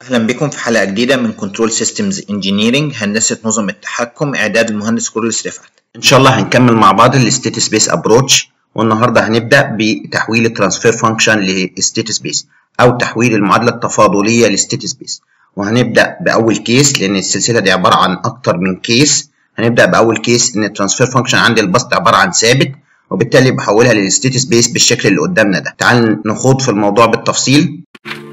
أهلا بكم في حلقة جديدة من كنترول سيستمز انجينيرنج هندسة نظم التحكم إعداد المهندس كورلس رفعت. ان شاء الله هنكمل مع بعض الستيت سبيس ابروتش والنهارده هنبدا بتحويل الترانسفير فانكشن لستيت سبيس او تحويل المعادله التفاضليه لستيت سبيس وهنبدا باول كيس لان السلسله دي عباره عن اكتر من كيس هنبدا باول كيس ان الترانسفير فانكشن عندي البسط عباره عن ثابت وبالتالي بحولها للستيت سبيس بالشكل اللي قدامنا ده تعال نخوض في الموضوع بالتفصيل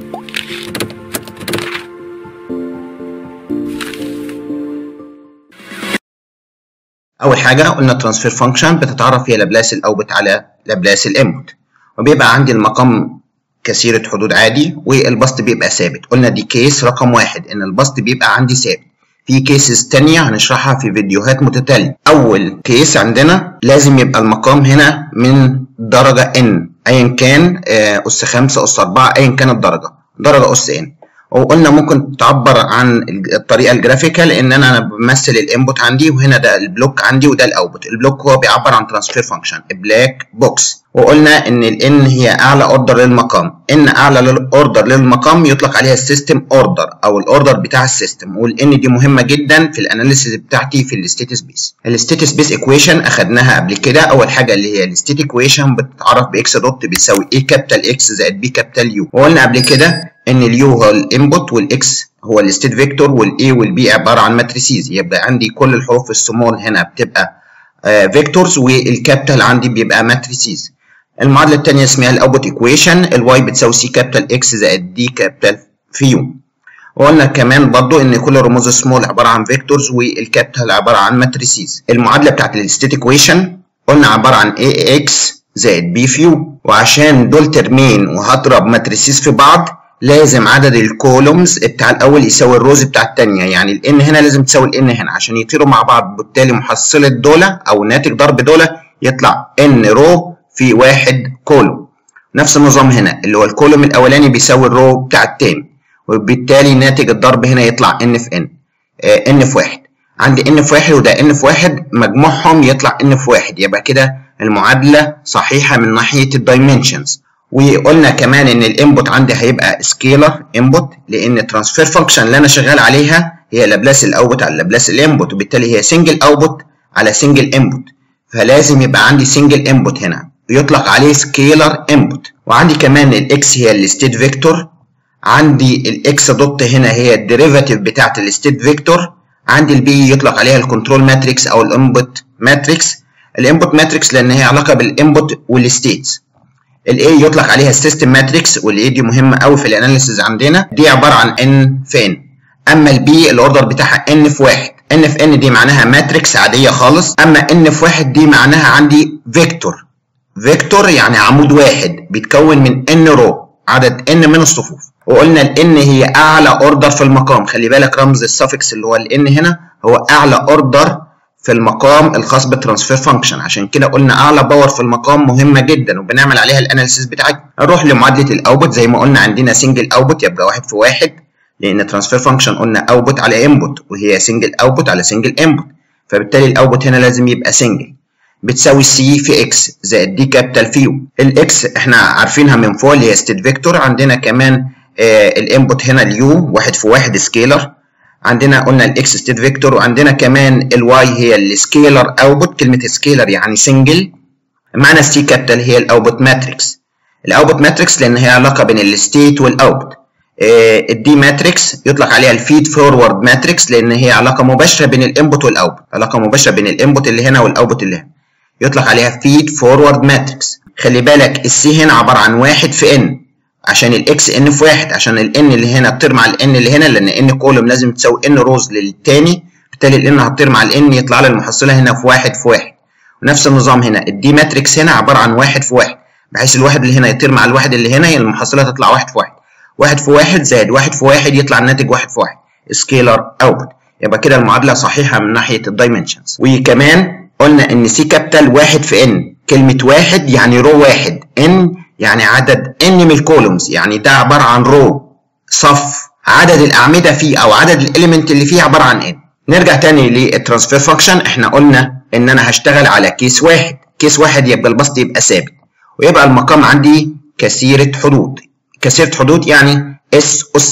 اول حاجه قلنا الترانسفير فانكشن بتتعرف هي لابلاس الاوبت على لابلاس الانبوت وبيبقى عندي المقام كثيرة حدود عادي والبسط بيبقى ثابت قلنا دي كيس رقم واحد ان البسط بيبقى عندي ثابت في كيسز تانية هنشرحها في فيديوهات متتالية اول كيس عندنا لازم يبقى المقام هنا من درجة n ايا كان اس 5 اس 4 ايا كان الدرجة درجة اس n وقلنا ممكن تعبر عن الطريقه الجرافيكال ان انا بمثل الانبوت عندي وهنا ده البلوك عندي وده الاوتبوت البلوك هو بيعبر عن ترانسفير فانكشن بلاك بوكس وقلنا ان الان هي اعلى اوردر للمقام ان اعلى اوردر للمقام يطلق عليها السيستم اوردر او الاوردر بتاع السيستم والان دي مهمه جدا في الاناليسيس بتاعتي في الستيت سبيس الستيت سبيس ايكويشن اخدناها قبل كده اول حاجه اللي هي الستيت ايكويشن بتتعرف باكس دوت بيساوي ايه كابيتال اكس زائد بي كابيتال يو وقلنا قبل كده ان اليو هو الانبوت والاكس هو الستيت فيكتور والاي والبي عباره عن ماتريسيز يبقى عندي كل الحروف السمول هنا بتبقى فيكتورز والكابيتال عندي بيبقى ماتريسيز المعادله الثانيه اسمها الاوتبوت ايكويشن الواي بتساوي سي كابيتال اكس زائد دي كابيتال في يو وقلنا كمان برضو ان كل الرموز السمول عباره عن فيكتورز والكابيتال عباره عن ماتريسيز المعادله بتاعت الستيت ايكويشن قلنا عباره عن اي اكس زائد بي في يو وعشان دول ترمين وهضرب ماتريسيز في بعض لازم عدد الكولومز بتاع الاول يساوي الروز بتاع الثانيه يعني الان هنا لازم تساوي الان هنا عشان يطيروا مع بعض بالتالي محصله دولة او ناتج ضرب دولة يطلع ان رو في واحد كولوم نفس النظام هنا اللي هو الكولوم الاولاني بيساوي الرو بتاع الثاني وبالتالي ناتج الضرب هنا يطلع ان في ان آه ان في واحد عندي ان في واحد وده ان في واحد مجموعهم يطلع ان في واحد يبقى كده المعادله صحيحه من ناحيه الدايمنشنز وقلنا كمان ان الانبوت عندي هيبقى سكيلر انبوت لان الترانسفير فانكشن اللي انا شغال عليها هي لابلاس الاوتبوت على لابلاس الانبوت وبالتالي هي سنجل اوتبوت على سنجل انبوت فلازم يبقى عندي سنجل انبوت هنا يطلق عليه سكيلر انبوت وعندي كمان الاكس هي الستيت فيكتور عندي الاكس دوت هنا هي الديريفاتيف بتاعت الستيت فيكتور عندي البي يطلق عليها الكنترول ماتريكس او الانبوت ماتريكس الانبوت ماتريكس لان هي علاقه بالانبوت والستيتس الاي يطلق عليها السيستم ماتريكس والاي دي مهمه قوي في الاناليسيز عندنا دي عباره عن ان في ان اما البي الاوردر بتاعها ان في واحد ان في ان دي معناها ماتريكس عاديه خالص اما ان في واحد دي معناها عندي فيكتور فيكتور يعني عمود واحد بيتكون من ان رو عدد ان من الصفوف وقلنا الان هي اعلى اوردر في المقام خلي بالك رمز السفكس اللي هو الان هنا هو اعلى اوردر في المقام الخاص بالترانسفير فانكشن عشان كده قلنا اعلى باور في المقام مهمه جدا وبنعمل عليها الاناليسيس بتاعتنا نروح لمعادله الاوتبوت زي ما قلنا عندنا سنجل اوتبوت يبقى واحد في واحد لان ترانسفير فانكشن قلنا اوتبوت على انبوت وهي سنجل اوتبوت على سنجل انبوت فبالتالي الاوتبوت هنا لازم يبقى سنجل بتساوي سي في اكس زائد دي كابيتال في يو الاكس احنا عارفينها من فوق اللي هي ستيت فيكتور عندنا كمان آه الانبوت هنا اليو واحد في واحد سكيلر عندنا قلنا الاكس ستيت فيكتور وعندنا كمان الواي هي السكيلر اوتبوت كلمه سكيلر يعني سنجل معنى السي كابيتال هي الاوتبوت ماتريكس الاوتبوت ماتريكس لان هي علاقه بين الستيت والاوتبوت آه الدي ماتريكس يطلق عليها الفيد فورورد ماتريكس لان هي علاقه مباشره بين الانبوت والاوتبوت علاقه مباشره بين الانبوت اللي هنا والاوتبوت اللي هنا يطلق عليها فيد فورورد ماتريكس خلي بالك السي هنا عباره عن واحد في ان عشان الاكس ان في واحد عشان الان اللي هنا تطير مع الان اللي هنا لان ان كولوم لازم تساوي ان روز للتاني بالتالي الان هتطير مع الان يطلع لي المحصله هنا في واحد في واحد ونفس النظام هنا الدي ماتريكس هنا عباره عن واحد في واحد بحيث الواحد اللي هنا يطير مع الواحد اللي هنا المحصله تطلع واحد في واحد واحد في واحد زائد واحد في واحد يطلع الناتج واحد في واحد سكيلر اوتبوت يبقى كده المعادله صحيحه من ناحيه الدايمنشنز وكمان قلنا ان سي كابيتال واحد في ان كلمه واحد يعني رو واحد ان يعني عدد n من الكولومز يعني ده عباره عن رو صف عدد الاعمده فيه او عدد الاليمنت اللي فيه عباره عن n نرجع تاني للترانسفير فانكشن احنا قلنا ان انا هشتغل على كيس واحد كيس واحد يبقى البسط يبقى ثابت ويبقى المقام عندي كثيره حدود كثيره حدود يعني اس اسين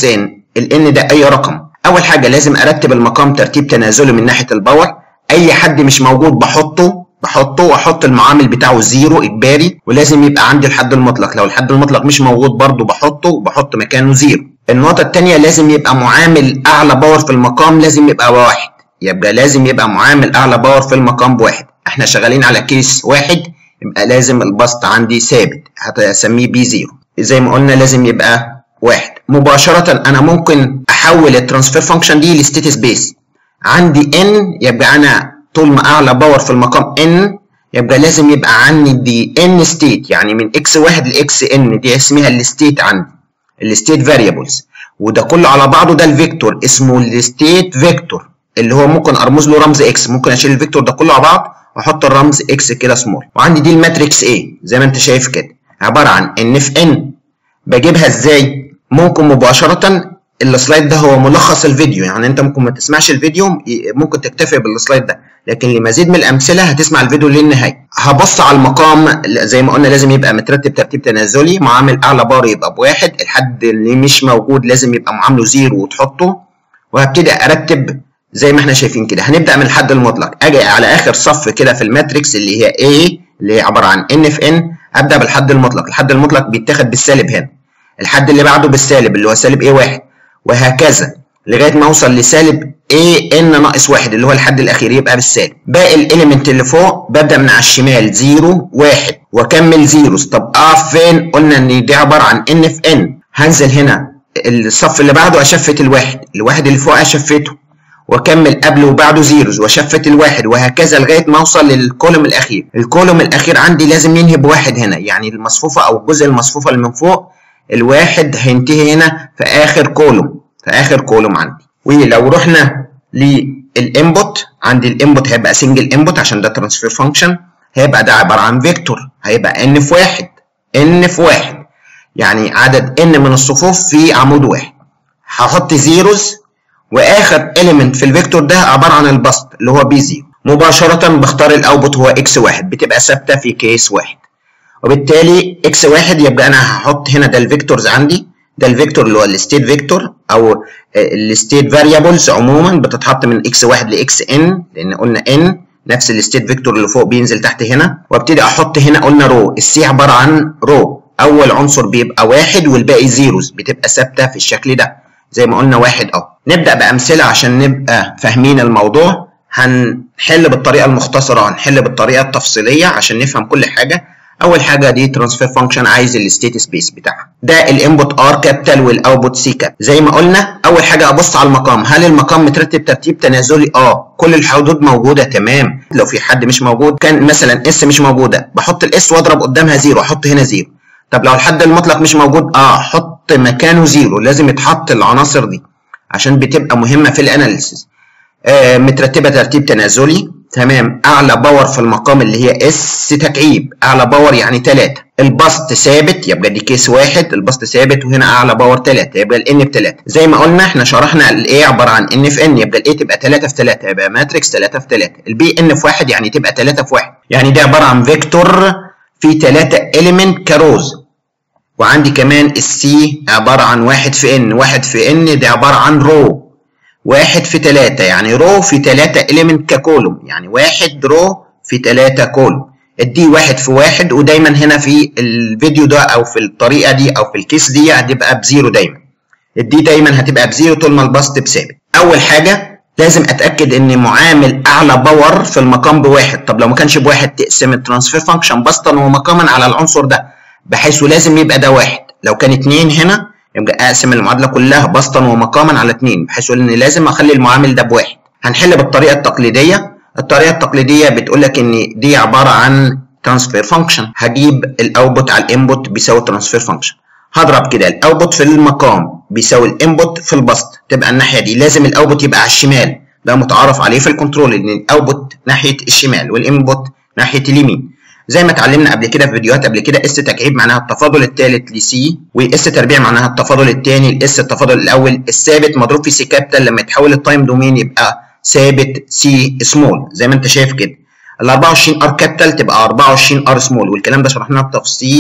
ال n ده اي رقم اول حاجه لازم ارتب المقام ترتيب تنازلي من ناحيه الباور اي حد مش موجود بحطه بحطه واحط المعامل بتاعه زيرو اجباري ولازم يبقى عندي الحد المطلق لو الحد المطلق مش موجود برضه بحطه وبحط مكانه زيرو النقطه الثانيه لازم يبقى معامل اعلى باور في المقام لازم يبقى واحد يبقى لازم يبقى معامل اعلى باور في المقام بواحد احنا شغالين على كيس واحد يبقى لازم البسط عندي ثابت هسميه بي زيرو زي ما قلنا لازم يبقى واحد مباشرة أنا ممكن أحول الترانسفير فانكشن دي لستيت سبيس عندي ان يبقى أنا طول ما أعلى باور في المقام ان يبقى لازم يبقى عندي دي ان ستيت يعني من اكس واحد لاكس ان دي اسمها الستيت عندي الستيت فاريبلز وده كله على بعضه ده الفيكتور اسمه الستيت فيكتور اللي هو ممكن ارمز له رمز اكس ممكن اشيل الفيكتور ده كله على بعض واحط الرمز اكس كده سمول وعندي دي الماتريكس A زي ما انت شايف كده عباره عن ان في ان بجيبها ازاي ممكن مباشره السلايد ده هو ملخص الفيديو يعني انت ممكن ما تسمعش الفيديو ممكن تكتفي بالسلايد ده لكن لمزيد من الامثله هتسمع الفيديو للنهايه هبص على المقام زي ما قلنا لازم يبقى مترتب ترتيب تنازلي معامل اعلى بار يبقى بواحد الحد اللي مش موجود لازم يبقى معامله زيرو وتحطه وهبتدي ارتب زي ما احنا شايفين كده هنبدا من الحد المطلق اجي على اخر صف كده في الماتريكس اللي هي A اللي هي عباره عن ان في ان ابدا بالحد المطلق الحد المطلق بيتاخد بالسالب هنا الحد اللي بعده بالسالب اللي هو سالب A واحد وهكذا لغايه ما اوصل لسالب A n ناقص واحد اللي هو الحد الاخير يبقى بالسالب باقي الاليمنت اللي فوق ببدا من على الشمال 0 1 واكمل زيروز طب اقف فين قلنا ان دي عباره عن ان في ان هنزل هنا الصف اللي بعده اشفت الواحد الواحد اللي فوق اشفته واكمل قبله وبعده زيروز واشفت الواحد وهكذا لغايه ما اوصل للكولوم الاخير الكولوم الاخير عندي لازم ينهي بواحد هنا يعني المصفوفه او الجزء المصفوفه اللي من فوق الواحد هينتهي هنا في اخر كولوم في اخر كولوم عندي ولو رحنا للانبوت عندي الانبوت هيبقى سنجل انبوت عشان ده ترانسفير فانكشن هيبقى ده عباره عن فيكتور هيبقى ان في واحد ان في واحد يعني عدد ان من الصفوف في عمود واحد هحط زيروز واخر اليمنت في الفيكتور ده عباره عن البسط اللي هو بي 0 مباشره بختار الاوتبوت هو اكس واحد بتبقى ثابته في كيس واحد وبالتالي اكس واحد يبقى انا هحط هنا ده الفيكتورز عندي ده الفيكتور اللي هو الستيت فيكتور او الستيت فاريبلز عموما بتتحط من اكس واحد لاكس ان لان قلنا ان نفس الستيت فيكتور اللي فوق بينزل تحت هنا وابتدي احط هنا قلنا رو السي عباره عن رو اول عنصر بيبقى واحد والباقي زيروز بتبقى ثابته في الشكل ده زي ما قلنا واحد اهو نبدا بامثله عشان نبقى فاهمين الموضوع هنحل بالطريقه المختصره وهنحل بالطريقه التفصيليه عشان نفهم كل حاجه اول حاجه دي ترانسفير فانكشن عايز الستيت سبيس بتاعها ده الانبوت ار كابيتال والاوتبوت سي كاب زي ما قلنا اول حاجه ابص على المقام هل المقام مترتب ترتيب تنازلي اه كل الحدود موجوده تمام لو في حد مش موجود كان مثلا اس مش موجوده بحط الاس واضرب قدامها زيرو احط هنا زيرو طب لو الحد المطلق مش موجود اه احط مكانه زيرو لازم يتحط العناصر دي عشان بتبقى مهمه في الاناليسيس آه مترتبه ترتيب تنازلي تمام اعلى باور في المقام اللي هي اس تكعيب اعلى باور يعني 3 البسط ثابت يبقى دي كيس واحد البسط ثابت وهنا اعلى باور 3 يبقى الان ب 3 زي ما قلنا احنا شرحنا الاي عباره عن ان في ان يبقى الاي تبقى 3 في 3 يبقى ماتريكس 3 في 3 البي ان في 1 يعني تبقى 3 في 1 يعني دي عباره عن فيكتور في 3 اليمنت كروز وعندي كمان السي عباره عن 1 في ان 1 في ان دي عباره عن رو واحد في تلاتة يعني رو في تلاتة element ككولوم يعني واحد رو في تلاتة كولوم الدي واحد في واحد ودايما هنا في الفيديو ده او في الطريقة دي او في الكيس دي هتبقى بزيرو دايما الدي دايما هتبقى بزيرو طول ما البسط بثابت اول حاجة لازم اتاكد ان معامل اعلى باور في المقام بواحد طب لو ما كانش بواحد تقسم الترانسفير فانكشن بسطا ومقاما على العنصر ده بحيث لازم يبقى ده واحد لو كان اتنين هنا يبقى اقسم المعادله كلها بسطا ومقاما على 2 بحيث ان لازم اخلي المعامل ده بواحد هنحل بالطريقه التقليديه الطريقه التقليديه بتقول لك ان دي عباره عن ترانسفير فانكشن هجيب الاوتبوت على الانبوت بيساوي ترانسفير فانكشن هضرب كده الاوتبوت في المقام بيساوي الانبوت في البسط تبقى الناحيه دي لازم الاوتبوت يبقى على الشمال ده متعارف عليه في الكنترول ان الاوتبوت ناحيه الشمال والانبوت ناحيه اليمين زي ما اتعلمنا قبل كده في فيديوهات قبل كده اس تكعيب معناها التفاضل الثالث لسي واس تربيع معناها التفاضل الثاني لاس التفاضل الاول الثابت مضروب في سي كابيتال لما يتحول التايم دومين يبقى ثابت سي سمول زي ما انت شايف كده ال 24 ار كابيتال تبقى 24 ار سمول والكلام ده شرحناه بتفصيل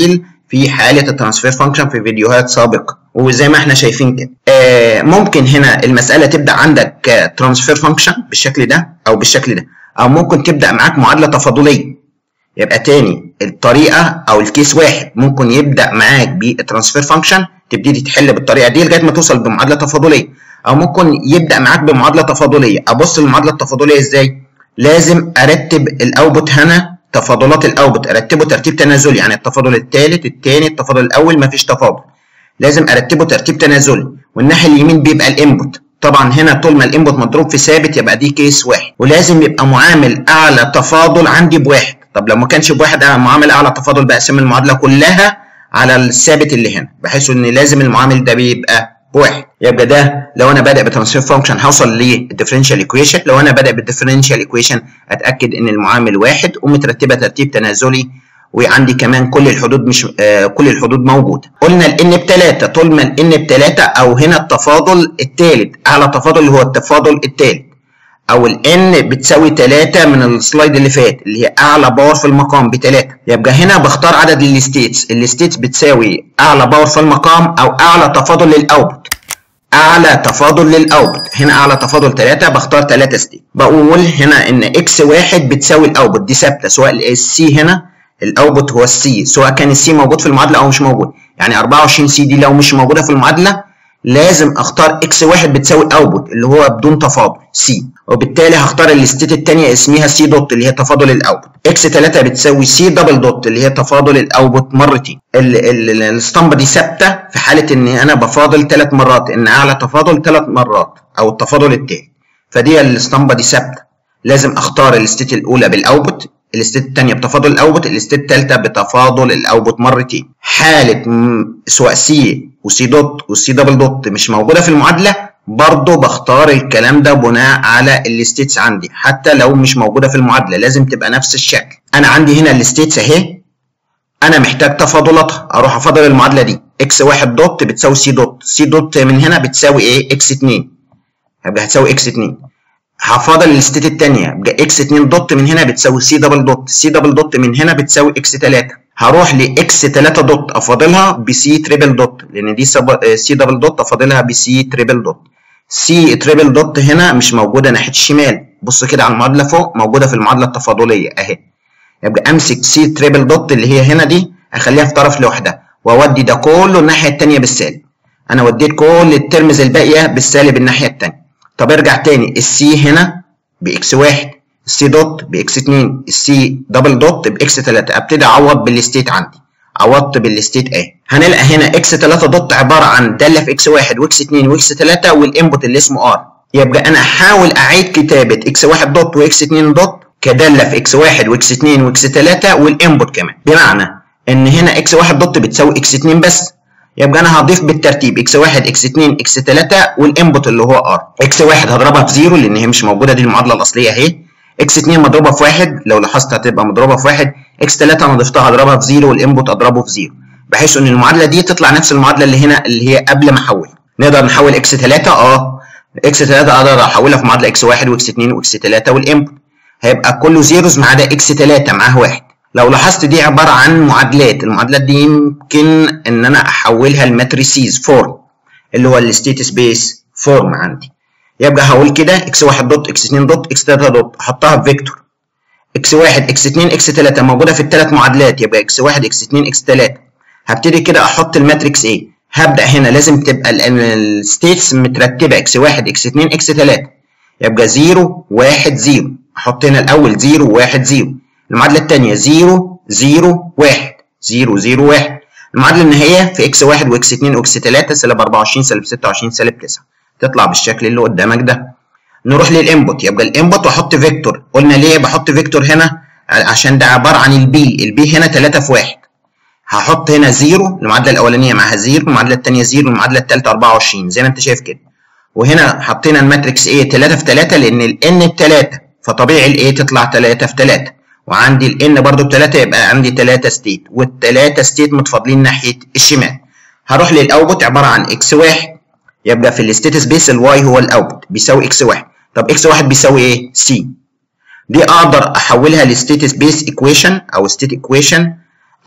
في حاله الترانسفير فانكشن في فيديوهات سابقه وزي ما احنا شايفين كده آه ممكن هنا المساله تبدا عندك ترانسفير فانكشن بالشكل ده او بالشكل ده او ممكن تبدا معاك معادله تفاضليه يبقى تاني الطريقه او الكيس واحد ممكن يبدا معاك بالترانسفير فانكشن تبتدي تحل بالطريقه دي لغايه ما توصل بمعادله تفاضليه او ممكن يبدا معاك بمعادله تفاضليه ابص للمعادله التفاضليه ازاي لازم ارتب الاوتبوت هنا تفاضلات الاوتبوت ارتبه ترتيب تنازلي يعني التفاضل الثالث الثاني التفاضل الاول مفيش تفاضل لازم ارتبه ترتيب تنازلي والناحيه اليمين بيبقى الانبوت طبعا هنا طول ما الانبوت مضروب في ثابت يبقى دي كيس واحد ولازم يبقى معامل اعلى تفاضل عندي بواحد طب لو ما كانش بواحد معامل اعلى تفاضل بقسم المعادله كلها على الثابت اللي هنا بحيث ان لازم المعامل ده بيبقى بواحد يبقى ده لو انا بادئ بترانسفير فانكشن هوصل للديفرنشال ايكويشن لو انا بادئ بالديفرنشال ايكويشن اتاكد ان المعامل واحد ومترتبه ترتيب تنازلي وعندي كمان كل الحدود مش آه كل الحدود موجوده قلنا الان بتلاته طول ما الان بتلاته او هنا التفاضل الثالث اعلى تفاضل اللي هو التفاضل الثالث او الان بتساوي 3 من السلايد اللي فات اللي هي اعلى باور في المقام بتلاته يبقى هنا بختار عدد الستيتس الستيتس بتساوي اعلى باور في المقام او اعلى تفاضل للاوتبوت اعلى تفاضل للاوتبوت هنا اعلى تفاضل 3 بختار 3 ستيت بقول هنا ان اكس واحد بتساوي الاوتبوت دي ثابته سواء السي هنا الاوتبوت هو السي سواء كان السي موجود في المعادله او مش موجود يعني 24 سي دي لو مش موجوده في المعادله لازم اختار اكس واحد بتساوي الاوتبوت اللي هو بدون تفاضل سي وبالتالي هختار الستيت الثانيه اسمها سي دوت اللي هي تفاضل الاوتبوت اكس 3 بتساوي سي دبل دوت اللي هي تفاضل الاوتبوت مرتين الاسطمبه دي ثابته في حاله ان انا بفاضل ثلاث مرات ان اعلى تفاضل ثلاث مرات او التفاضل الثاني فدي الاسطمبه دي ثابته لازم اختار الستيت الاولى بالاوتبوت الستيت الثانيه بتفاضل الاوتبوت الستيت الثالثه بتفاضل الاوتبوت مرتين حاله سواء سي وسي دوت وسي دبل دوت مش موجوده في المعادله برضه بختار الكلام ده بناء على الستيتس عندي حتى لو مش موجوده في المعادله لازم تبقى نفس الشكل انا عندي هنا الستيتس اهي انا محتاج تفاضلاتها اروح افاضل المعادله دي اكس واحد دوت بتساوي سي دوت سي دوت من هنا بتساوي ايه اكس 2 يبقى هتساوي اكس 2 هفاضل الستيت الثانيه يبقى اكس 2 دوت من هنا بتساوي سي دبل دوت سي دبل دوت من هنا بتساوي اكس 3 هروح لاكس 3 دوت افاضلها بسي تريبل دوت لان دي سي دبل دوت افاضلها بسي تريبل دوت سي تريبل دوت هنا مش موجوده ناحيه الشمال بص كده على المعادله فوق موجوده في المعادله التفاضليه اهي يبقى امسك سي تريبل دوت اللي هي هنا دي اخليها في طرف لوحدها واودي ده كله الناحيه الثانيه بالسالب انا وديت كل الترمز الباقيه بالسالب الناحيه الثانيه طب ارجع تاني السي هنا باكس واحد السي دوت باكس 2 السي دبل دوت باكس 3 ابتدي اعوض بالستيت عندي عوضت بالستيت اهي هنلقى هنا اكس 3 دوت عباره عن داله في اكس 1 واكس 2 واكس 3 والانبوت اللي اسمه ار يبقى انا هحاول اعيد كتابه اكس 1 دوت واكس 2 دوت كداله في اكس 1 واكس 2 واكس 3 والانبوت كمان بمعنى ان هنا اكس 1 دوت بتساوي اكس 2 بس يبقى انا هضيف بالترتيب اكس 1 اكس 2 اكس 3 والانبوت اللي هو ار اكس 1 هضربها في زيرو لان هي مش موجوده دي المعادله الاصليه اهي اكس 2 مضروبه في 1 لو لاحظت هتبقى مضروبه في 1 اكس 3 انا ضفتها هضربها في زيرو والانبوت اضربه في زيرو بحيث ان المعادله دي تطلع نفس المعادله اللي هنا اللي هي قبل ما احول نقدر نحول اكس 3 اه اكس 3 اقدر احولها في معادله اكس 1 واكس 2 واكس 3 والانبوت هيبقى كله زيروز ما عدا اكس 3 معاه واحد لو لاحظت دي عباره عن معادلات المعادلات دي يمكن ان انا احولها لماتريسيز فورم اللي هو الستيت سبيس فورم عندي يبقى هقول كده اكس 1 دوت اكس 2 دوت اكس 3 دوت احطها في فيكتور اكس 1 اكس 2 اكس 3 موجوده في الثلاث معادلات يبقى اكس 1 اكس 2 اكس 3 هبتدي كده احط الماتريكس ايه هبدا هنا لازم تبقى الستيتس مترتبه اكس 1 اكس 2 اكس 3 يبقى 0 1 0 احط هنا الاول 0 1 0 المعادله الثانيه 0 0 1 0 0 1 المعادله النهائيه في اكس 1 واكس 2 واكس 3 سالب 24 سالب 26 سالب 9 تطلع بالشكل اللي قدامك ده نروح للانبوت يبقى الانبوت واحط فيكتور قلنا ليه بحط فيكتور هنا عشان ده عباره عن البي البي هنا 3 في 1 هحط هنا 0 المعادله الاولانيه معاها 0 المعادله الثانيه 0 المعادله الثالثه 24 زي ما انت شايف كده وهنا حطينا الماتريكس ايه 3 في 3 لان الان ب 3 فطبيعي الايه تطلع 3 في 3 وعندي الان برضو ب 3 يبقى عندي 3 ستيت والثلاثه ستيت متفاضلين ناحيه الشمال هروح للاوتبوت عباره عن اكس 1 يبقى في الستيت سبيس الواي هو الاوتبوت بيساوي اكس 1 طب اكس 1 بيساوي ايه سي دي اقدر احولها لستيت سبيس ايكويشن او ستيت ايكويشن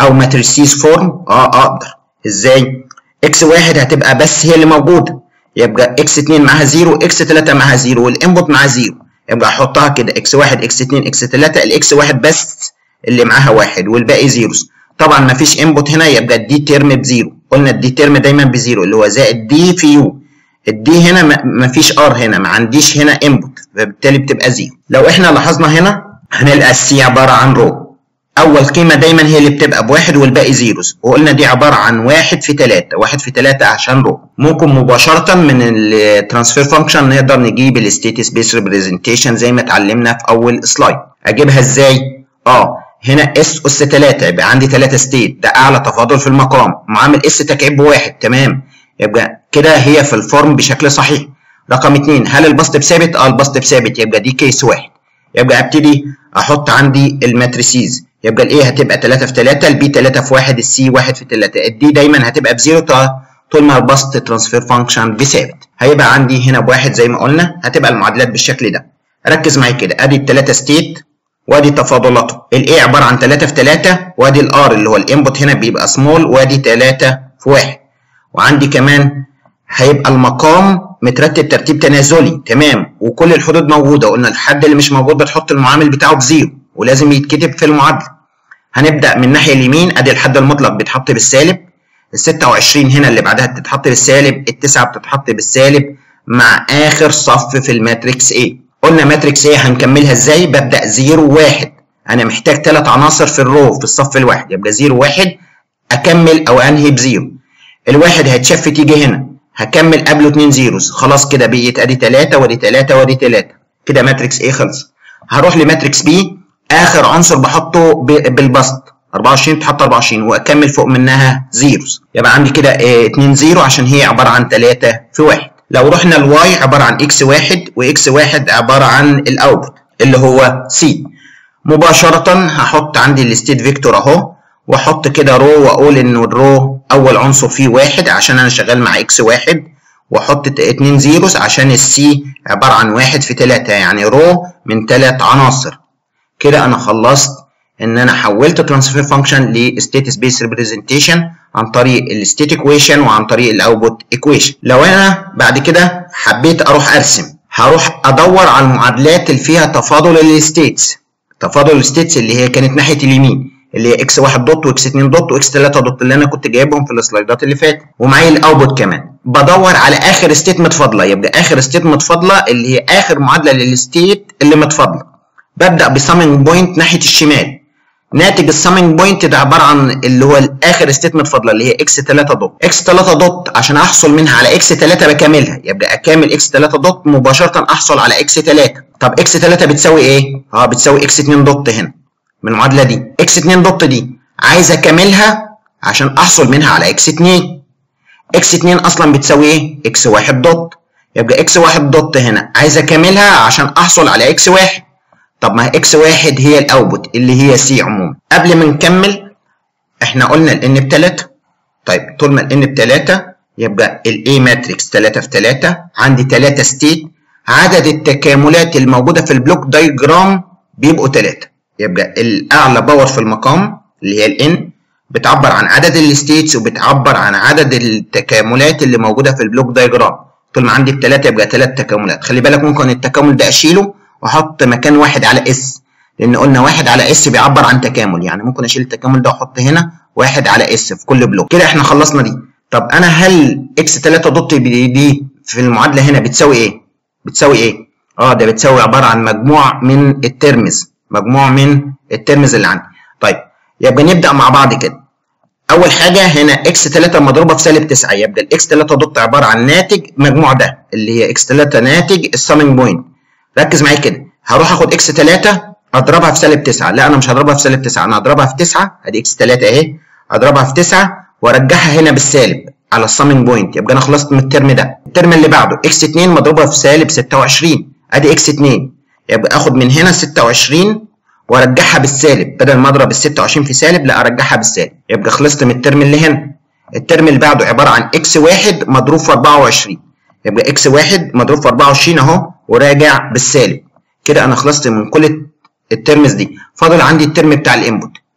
او ماتريسيز فورم اه اقدر ازاي اكس واحد هتبقى بس هي اللي موجوده يبقى اكس 2 معاها 0 اكس 3 معاها 0 والانبوت معاها 0 يبقى احطها كده اكس 1 اكس 2 اكس 3 الاكس واحد بس اللي معاها واحد والباقي زيروز طبعا ما فيش انبوت هنا يبقى الدي ترم بزيرو قلنا الدي ترم دايما بزيرو اللي هو زائد دي في يو الدي هنا ما فيش ار هنا ما عنديش هنا انبوت فبالتالي بتبقى زيرو لو احنا لاحظنا هنا هنلقى السي عباره عن رو اول قيمه دايما هي اللي بتبقى بواحد والباقي زيروز وقلنا دي عباره عن واحد في تلاتة واحد في تلاتة عشان رو ممكن مباشره من الترانسفير فانكشن نقدر نجيب الستيت سبيس ريبريزنتيشن زي ما اتعلمنا في اول سلايد اجيبها ازاي اه هنا اس اس 3 يبقى عندي 3 ستيت ده اعلى تفاضل في المقام معامل اس تكعيب بواحد تمام يبقى كده هي في الفورم بشكل صحيح رقم 2 هل البسط بثابت اه البسط بثابت يبقى دي كيس واحد يبقى ابتدي احط عندي الماتريسيز يبقى الايه هتبقى 3 في 3 البي 3 في 1 السي 1 في 3 الدي دايما هتبقى بزيرو طول ما البسط ترانسفير فانكشن بثابت هيبقى عندي هنا بواحد زي ما قلنا هتبقى المعادلات بالشكل ده ركز معايا كده ادي الثلاثه ستيت وادي تفاضلاته الاي عباره عن 3 في 3 وادي الار اللي هو الانبوت هنا بيبقى سمول وادي 3 في 1 وعندي كمان هيبقى المقام مترتب ترتيب تنازلي تمام وكل الحدود موجوده قلنا الحد اللي مش موجود بتحط المعامل بتاعه بزيرو ولازم يتكتب في المعادله هنبدا من الناحيه اليمين ادي الحد المطلق بيتحط بالسالب ال 26 هنا اللي بعدها بتتحط بالسالب التسعه بتتحط بالسالب مع اخر صف في الماتريكس A قلنا ماتريكس A هنكملها ازاي ببدا 0 1 انا محتاج ثلاث عناصر في الرو في الصف الواحد يبقى 0 1 اكمل او انهي بزيرو الواحد هيتشف تيجي هنا هكمل قبله 2 زيروز خلاص كده بقيت ادي 3 وادي 3 وادي 3 كده ماتريكس A خلص هروح لماتريكس B اخر عنصر بحطه بالبسط 24 تحط 24 واكمل فوق منها زيروز يبقى عندي كده 2 0 عشان هي عباره عن 3 في 1 لو رحنا الواي عباره عن اكس 1 واكس 1 عباره عن الاوتبوت اللي هو سي مباشره هحط عندي الستيت فيكتور اهو واحط كده رو واقول ان الرو اول عنصر فيه واحد عشان انا شغال مع اكس 1 واحط 2 زيروز عشان السي عباره عن 1 في 3 يعني رو من 3 عناصر كده انا خلصت ان انا حولت ترانسفير فانكشن لستيت سبيس ريبريزنتيشن عن طريق الستيت ايكويشن وعن طريق الاوتبوت ايكويشن لو انا بعد كده حبيت اروح ارسم هروح ادور على المعادلات اللي فيها تفاضل الستيتس تفاضل الستيتس اللي هي كانت ناحيه اليمين اللي هي اكس 1 دوت واكس 2 دوت واكس 3 دوت اللي انا كنت جايبهم في السلايدات اللي فاتت ومعايا الاوتبوت كمان بدور على اخر ستيت متفاضله يبقى اخر ستيت متفاضله اللي هي اخر معادله للستيت اللي متفاضله ببدا بسامينج بوينت ناحيه الشمال ناتج السامينج بوينت ده عباره عن اللي هو الاخر ستيت متفاضله اللي هي اكس 3 دوت اكس 3 دوت عشان احصل منها على اكس 3 بكملها يبقى اكمل اكس 3 دوت مباشره احصل على اكس 3 طب اكس 3 بتساوي ايه اه بتساوي اكس 2 دوت هنا من المعادله دي اكس 2 دوت دي عايز اكملها عشان احصل منها على اكس 2 اكس 2 اصلا بتساوي ايه اكس 1 دوت يبقى اكس 1 دوت هنا عايز اكملها عشان احصل على اكس 1 طب ما اكس 1 هي الاوتبوت اللي هي سي عموما قبل ما نكمل احنا قلنا الان ب 3 طيب طول ما الان ب 3 يبقى الاي ماتريكس 3 في 3 عندي 3 ستيت عدد التكاملات الموجوده في البلوك دايجرام بيبقوا 3 يبقى الاعلى باور في المقام اللي هي الان بتعبر عن عدد الستيتس وبتعبر عن عدد التكاملات اللي موجوده في البلوك دايجرام طول ما عندي بثلاثه يبقى ثلاث تكاملات خلي بالك ممكن التكامل ده اشيله واحط مكان واحد على اس لان قلنا واحد على اس بيعبر عن تكامل يعني ممكن اشيل التكامل ده واحط هنا واحد على اس في كل بلوك كده احنا خلصنا دي طب انا هل اكس 3 دوت دي في المعادله هنا بتساوي ايه بتساوي ايه اه ده بتساوي عباره عن مجموع من الترمز مجموع من الترمز اللي عندي طيب يبقى نبدا مع بعض كده اول حاجه هنا اكس 3 مضروبه في سالب 9 يبقى الاكس 3 دوت عباره عن ناتج مجموع ده اللي هي اكس 3 ناتج السامينج بوينت ركز معايا كده هروح اخد اكس 3 اضربها في سالب 9 لا انا مش هضربها في سالب 9 انا هضربها في 9 ادي اكس 3 اهي اضربها في 9 وارجعها هنا بالسالب على السامينج بوينت يبقى انا خلصت من الترم ده الترم اللي بعده اكس 2 مضروبه في سالب 26 ادي اكس 2 يبقى اخد من هنا 26 وارجعها بالسالب بدل ما اضرب ال 26 في سالب لا ارجعها بالسالب يبقى خلصت من الترم اللي هنا الترم اللي بعده عباره عن اكس 1 مضروب في 24 يبقى اكس 1 مضروب في 24 اهو وراجع بالسالب كده انا خلصت من كل الترمز دي فاضل عندي الترم بتاع الانبوت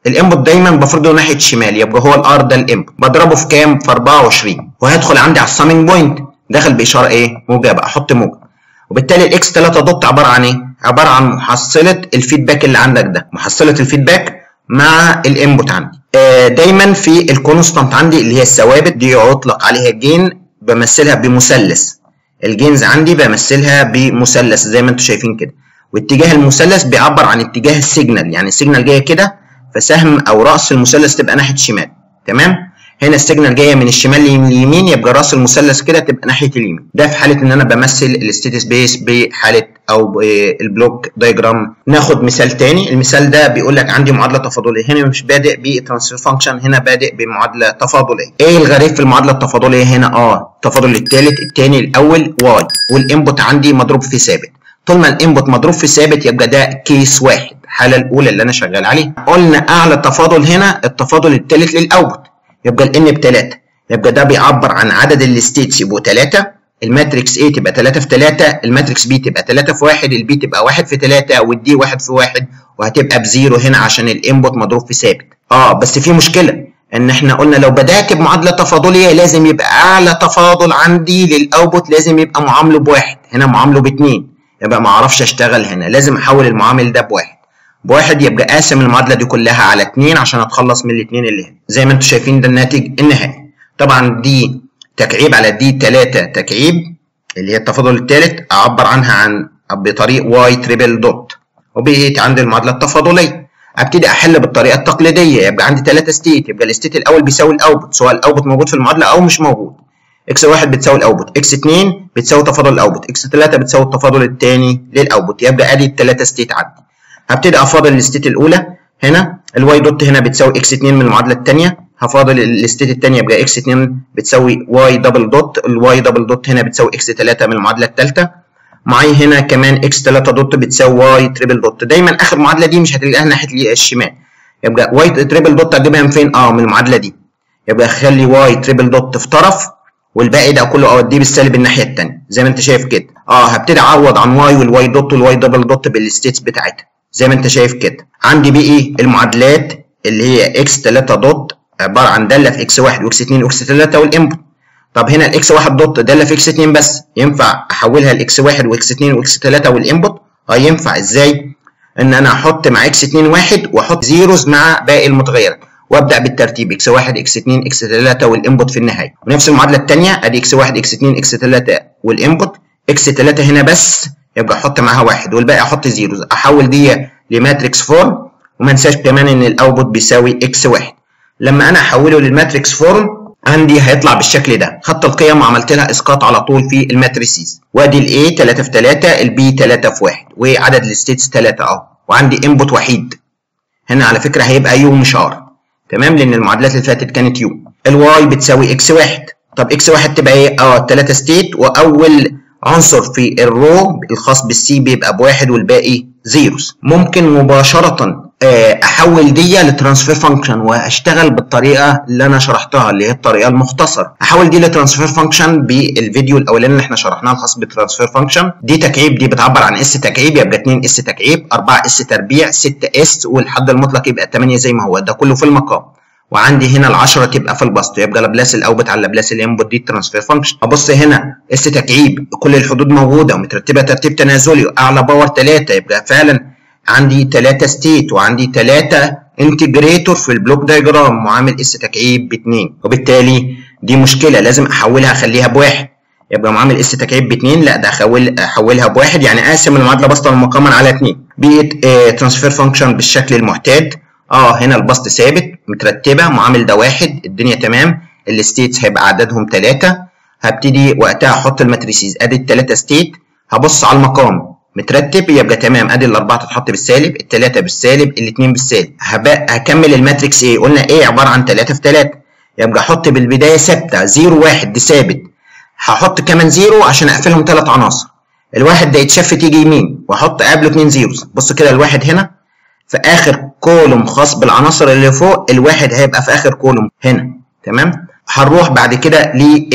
الانبوت دايما بفرضه ناحيه الشمال يبقى هو الار ده الانبوت بضربه في كام في 24 وهيدخل عندي على السامينج بوينت داخل باشاره ايه موجبه احط موجب وبالتالي الاكس 3 دوت عباره عن ايه عباره عن محصله الفيدباك اللي عندك ده محصله الفيدباك مع الانبوت عندي آه دايما في الكونستانت عندي اللي هي الثوابت دي يطلق عليها جين بمثلها بمثلث الجينز عندي بمثلها بمثلث زي ما انتم شايفين كده واتجاه المثلث بيعبر عن اتجاه السيجنال يعني السيجنال جايه كده فسهم او راس المثلث تبقى ناحيه الشمال تمام هنا السيجنال جايه من الشمال لليمين يبقى راس المثلث كده تبقى ناحيه اليمين ده في حاله ان انا بمثل الستيت سبيس بحاله او البلوك دايجرام ناخد مثال تاني المثال ده بيقول لك عندي معادله تفاضليه هنا مش بادئ بترانسفير فانكشن هنا بادئ بمعادله تفاضليه ايه الغريب في المعادله التفاضليه هنا اه التفاضل الثالث الثاني الاول واي والانبوت عندي مضروب في ثابت طول ما الانبوت مضروب في ثابت يبقى ده كيس واحد الحاله الاولى اللي انا شغال عليها قلنا اعلى تفاضل هنا التفاضل الثالث للاوتبوت يبقى الان ب 3 يبقى ده بيعبر عن عدد الستيتس يبقوا 3 الماتريكس A تبقى 3 في 3 الماتريكس B تبقى 3 في 1 البي تبقى 1 في 3 والدي 1 في 1 وهتبقى بزيرو هنا عشان الانبوت مضروب في ثابت اه بس في مشكله ان احنا قلنا لو بدات بمعادله تفاضليه لازم يبقى اعلى تفاضل عندي للاوتبوت لازم يبقى معامله بواحد هنا معامله باتنين يبقى ما اعرفش اشتغل هنا لازم احول المعامل ده بواحد بواحد يبقى قاسم المعادله دي كلها على اتنين عشان اتخلص من الاتنين اللي هنا زي ما انتم شايفين ده الناتج النهائي طبعا دي تكعيب على دي 3 تكعيب اللي هي التفاضل الثالث اعبر عنها عن بطريق واي تريبل دوت وبقيت عندي المعادله التفاضليه ابتدي احل بالطريقه التقليديه يبقى عندي 3 ستيت يبقى الستيت الاول بيساوي الاوتبوت سواء الاوتبوت موجود في المعادله او مش موجود اكس 1 بتساوي الاوتبوت اكس 2 بتساوي تفاضل الاوتبوت اكس 3 بتساوي التفاضل الثاني للاوتبوت يبقى ادي الثلاثه ستيت عندي هبتدي افاضل الستيت الاولى هنا الواي دوت هنا بتساوي اكس 2 من المعادله الثانيه هفاضل الستيت الثانيه يبقى اكس 2 بتساوي واي دبل دوت الواي دبل دوت هنا بتساوي اكس 3 من المعادله الثالثه معايا هنا كمان اكس 3 دوت بتساوي واي تريبل دوت دايما اخر معادله دي مش هتلاقيها ناحيه الشمال يبقى واي تريبل دوت اجيبها من فين اه من المعادله دي يبقى اخلي واي تريبل دوت في طرف والباقي ده كله اوديه بالسالب الناحيه الثانيه زي ما انت شايف كده اه هبتدي اعوض عن واي والواي دوت والواي دبل دوت بالستيتس بتاعتها زي ما انت شايف كده عندي بقي المعادلات اللي هي اكس 3 دوت عباره عن داله في اكس 1 واكس 2 واكس 3 والانبوت طب هنا الاكس 1 دوت داله في اكس 2 بس ينفع احولها لاكس 1 واكس 2 واكس 3 والانبوت اه ينفع ازاي ان انا احط مع اكس 2 1 واحط زيروز مع باقي المتغيرات وابدا بالترتيب اكس 1 اكس 2 اكس 3 والانبوت في النهايه ونفس المعادله الثانيه ادي اكس 1 اكس 2 اكس 3 والانبوت اكس 3 هنا بس يبقى احط معاها واحد والباقي احط زيروز احول دي لماتريكس فورم وما انساش كمان ان الاوتبوت بيساوي اكس 1 لما انا احوله للماتريكس فورم عندي هيطلع بالشكل ده خدت القيم وعملت لها اسقاط على طول في الماتريسيز وادي الاي 3 في 3 البي 3 في 1 وعدد الستيتس 3 اهو وعندي انبوت وحيد هنا على فكره هيبقى يو مش ار تمام لان المعادلات اللي فاتت كانت يو الواي بتساوي اكس 1 طب اكس 1 تبقى ايه اه 3 ستيت واول عنصر في الرو الخاص بالسي بيبقى بواحد والباقي زيروز ممكن مباشره احول دي لترانسفير فانكشن واشتغل بالطريقه اللي انا شرحتها اللي هي الطريقه المختصره احول دي لترانسفير فانكشن بالفيديو الاولاني اللي احنا شرحناه الخاص بالترانسفير فانكشن دي تكعيب دي بتعبر عن اس تكعيب يبقى 2 اس تكعيب 4 اس تربيع 6 اس والحد المطلق يبقى 8 زي ما هو ده كله في المقام وعندي هنا ال10 تبقى في البسط يبقى لابلاس الاوبت على لابلاس الانبوت دي الترانسفير فانكشن ابص هنا اس تكعيب كل الحدود موجوده ومترتبه ترتيب تنازلي اعلى باور 3 يبقى فعلا عندي 3 ستيت وعندي 3 انتجريتور في البلوك دايجرام وعامل اس تكعيب ب 2 وبالتالي دي مشكله لازم احولها اخليها بواحد يبقى معامل اس تكعيب ب 2 لا ده احول احولها بواحد يعني اقسم المعادله بسطا ومقاما على 2 بقت اه ترانسفير فانكشن بالشكل المعتاد اه هنا البسط ثابت مترتبه معامل ده واحد الدنيا تمام الستيتس هيبقى عددهم 3 هبتدي وقتها احط الماتريسيز ادي الثلاثه ستيت هبص على المقام مترتب يبقى تمام ادي الاربعه تتحط بالسالب الثلاثه بالسالب الاثنين بالسالب هكمل الماتريكس ايه قلنا ايه عباره عن 3 في 3 يبقى احط بالبدايه ثابته 0 1 دي ثابت هحط كمان 0 عشان اقفلهم ثلاث عناصر الواحد ده يتشفت يجي يمين واحط قبله 2 زيروز بص كده الواحد هنا في اخر كولوم خاص بالعناصر اللي فوق الواحد هيبقى في اخر كولوم هنا تمام هنروح بعد كده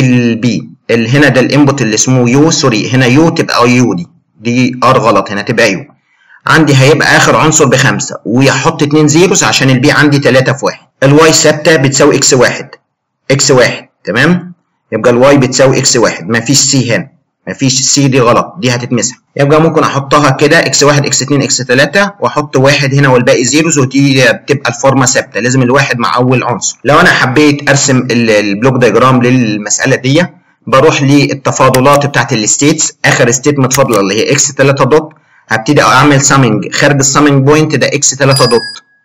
للبي اللي هنا ده الانبوت اللي اسمه يو سوري هنا يو تبقى يو دي دي ار غلط هنا تبقى يو عندي هيبقى اخر عنصر بخمسة ويحط اتنين زيروز عشان البي عندي تلاتة في واحد الواي ثابتة بتساوي اكس واحد اكس واحد تمام يبقى الواي بتساوي اكس واحد مفيش سي هنا مفيش سي دي غلط دي هتتمسح يبقى ممكن احطها كده اكس واحد اكس اتنين اكس تلاتة واحط واحد هنا والباقي زيروز ودي بتبقى الفورمه ثابته لازم الواحد مع اول عنصر لو انا حبيت ارسم البلوك دياجرام للمساله دي بروح للتفاضلات بتاعت الستيتس اخر ستيت متفاضله اللي هي اكس 3 دوت هبتدي اعمل سامنج خارج السامنج بوينت ده اكس 3 دوت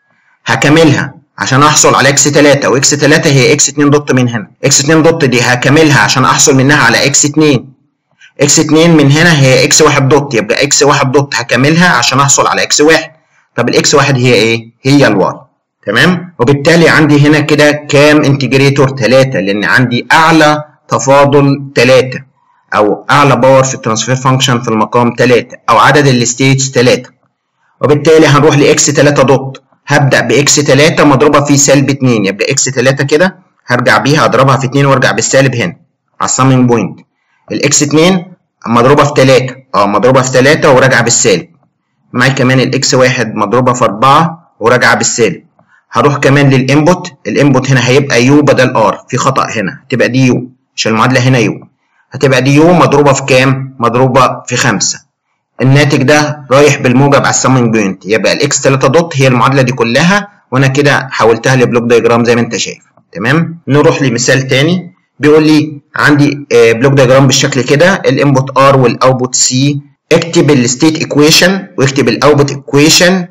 هكملها عشان احصل على اكس 3 واكس 3 هي اكس 2 دوت من هنا اكس 2 دوت دي هكملها عشان احصل منها على اكس 2 اكس 2 من هنا هي اكس 1 دوت يبقى اكس 1 دوت هكملها عشان احصل على اكس 1 طب الاكس 1 هي ايه هي الواي تمام وبالتالي عندي هنا كده كام انتجريتور 3 لان عندي اعلى تفاضل 3 او اعلى باور في الترانسفير فانكشن في المقام 3 او عدد الستيتس 3 وبالتالي هنروح لاكس 3 دوت هبدا باكس 3 مضروبه في سالب 2 يبقى اكس 3 كده هرجع بيها اضربها في 2 وارجع بالسالب هنا على السامنج بوينت الاكس 2 مضروبه في 3 اه مضروبه في 3 وراجعه بالسالب معايا كمان الاكس 1 مضروبه في 4 وراجعه بالسالب هروح كمان للانبوت الانبوت هنا هيبقى يو بدل ار في خطا هنا هتبقى دي يو عشان المعادله هنا يو هتبقى دي يو مضروبه في كام مضروبه في 5 الناتج ده رايح بالموجب على السامنج بوينت يبقى الاكس 3 دوت هي المعادله دي كلها وانا كده حولتها لبلوك دايجرام زي ما انت شايف تمام نروح لمثال تاني بيقول لي عندي بلوك دايجرام بالشكل كده الانبوت ار والاوتبوت سي اكتب الستيت ايكويشن واكتب الاوتبوت ايكويشن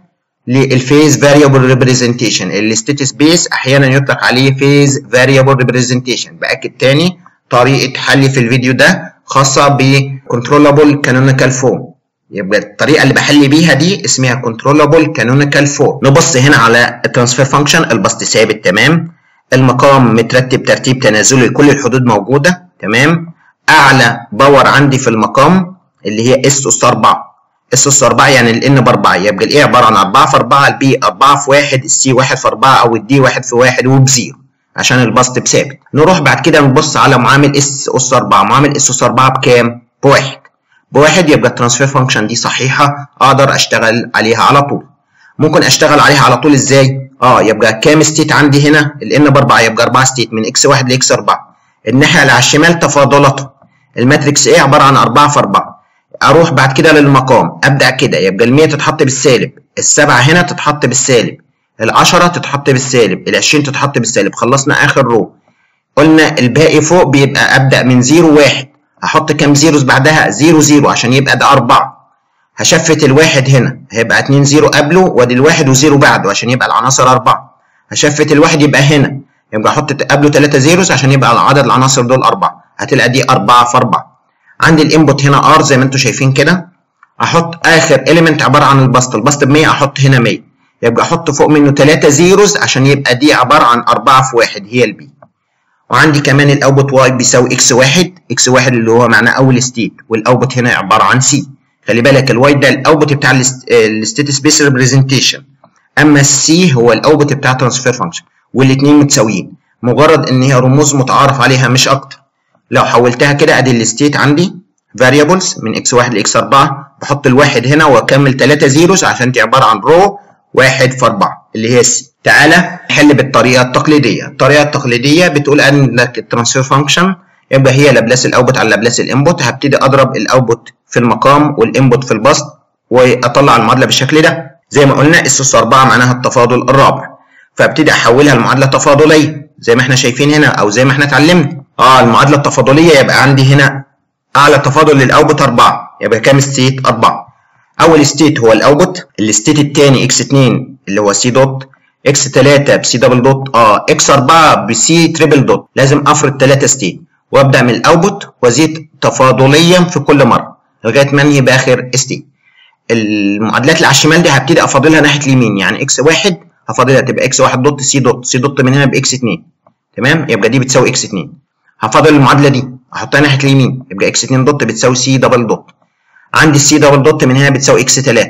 للفيز فاريبل ريبريزنتيشن الستيت سبيس احيانا يطلق عليه فيز فاريبل ريبريزنتيشن باكد تاني طريقه حلي في الفيديو ده خاصه بكنترولابل كانونيكال فورم يبقى الطريقه اللي بحل بيها دي اسمها كنترولابل كانونيكال فورم نبص هنا على الترانسفير فانكشن البسط ثابت تمام المقام مترتب ترتيب تنازلي كل الحدود موجوده تمام اعلى باور عندي في المقام اللي هي اس اس 4 اس اس 4 يعني الان ب 4 يبقى الاي عباره عن 4 في 4 البي 4 في 1 السي 1 في 4 او الدي 1 في 1 وبزيرو عشان البسط بثابت نروح بعد كده نبص على معامل اس اس 4 معامل اس اس 4 بكام؟ بواحد بواحد يبقى الترانسفير فانكشن دي صحيحه اقدر اشتغل عليها على طول ممكن اشتغل عليها على طول ازاي؟ اه يبقى كام ستيت عندي هنا؟ الان ب 4 يبقى 4 ستيت من اكس 1 لاكس 4 الناحيه اللي على الشمال تفاضلته الماتريكس ايه عباره عن 4 في 4 اروح بعد كده للمقام ابدا كده يبقى ال 100 تتحط بالسالب السبعه هنا تتحط بالسالب ال10 تتحط بالسالب ال20 تتحط بالسالب خلصنا اخر رو قلنا الباقي فوق بيبقى ابدا من 0 1 هحط كام زيروز بعدها 0 0 عشان يبقى ده 4 هشفت الواحد هنا هيبقى 2 0 قبله وادي الواحد وزيرو بعده عشان يبقى العناصر 4 هشفت الواحد يبقى هنا يبقى احط قبله 3 زيروز عشان يبقى عدد العناصر دول 4 هتلاقي دي 4 في 4 عندي الانبوت هنا ار زي ما انتم شايفين كده احط اخر اليمنت عباره عن البسط البسط ب 100 احط هنا 100 يبقى احط فوق منه 3 زيروز عشان يبقى دي عباره عن 4 في 1 هي البي وعندي كمان الاوتبوت واي بيساوي اكس 1 اكس 1 اللي هو معناه اول ستيت والاوتبوت هنا عباره عن سي خلي بالك الواي ده الاوتبوت بتاع الستيت سبيس ريبريزنتيشن اما السي هو الاوتبوت بتاع ترانسفير فانكشن والاثنين متساويين مجرد ان هي رموز متعارف عليها مش اكتر لو حولتها كده ادي الستيت عندي variables من x1 ل x4 بحط الواحد هنا واكمل 3 زيروز عشان دي عباره عن رو 1 في 4 اللي هي سي تعالى نحل بالطريقه التقليديه الطريقه التقليديه بتقول انك الترانسفير فانكشن يبقى هي لابلاس الاوتبوت على لابلاس الانبوت هبتدي اضرب الاوتبوت في المقام والانبوت في البسط واطلع المعادله بالشكل ده زي ما قلنا اس اس 4 معناها التفاضل الرابع فابتدي احولها لمعادله تفاضليه زي ما احنا شايفين هنا او زي ما احنا اتعلمنا اه المعادله التفاضليه يبقى عندي هنا اعلى تفاضل للاوتبوت 4 يبقى كام ستيت 4 اول ستيت هو الاوتبوت الستيت الثاني اكس 2 اللي هو سي دوت اكس 3 بسي دبل دوت اه اكس 4 بسي تريبل دوت لازم افرض 3 ستيت وابدا من الاوتبوت وازيد تفاضليا في كل مره لغايه ما انهي باخر ستيت المعادلات اللي على الشمال دي هبتدي افاضلها ناحيه اليمين يعني اكس 1 هفاضلها تبقى اكس 1 دوت سي دوت سي دوت من هنا باكس 2 تمام يبقى دي بتساوي اكس 2 هفاضل المعادله دي احطها ناحيه اليمين يبقى اكس 2 دوت بتساوي سي دبل دوت عندي السي دبل دوت من هنا بتساوي اكس 3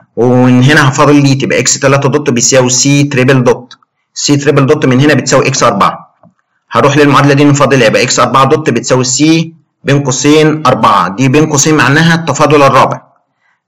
ومن هنا هفاضل دي تبقى اكس 3 دوت بيساوي سي تريبل دوت سي تريبل دوت من هنا بتساوي اكس 4 هروح للمعادله دي نفاضلها يبقى اكس 4 دوت بتساوي سي بين قوسين 4 دي بين قوسين معناها التفاضل الرابع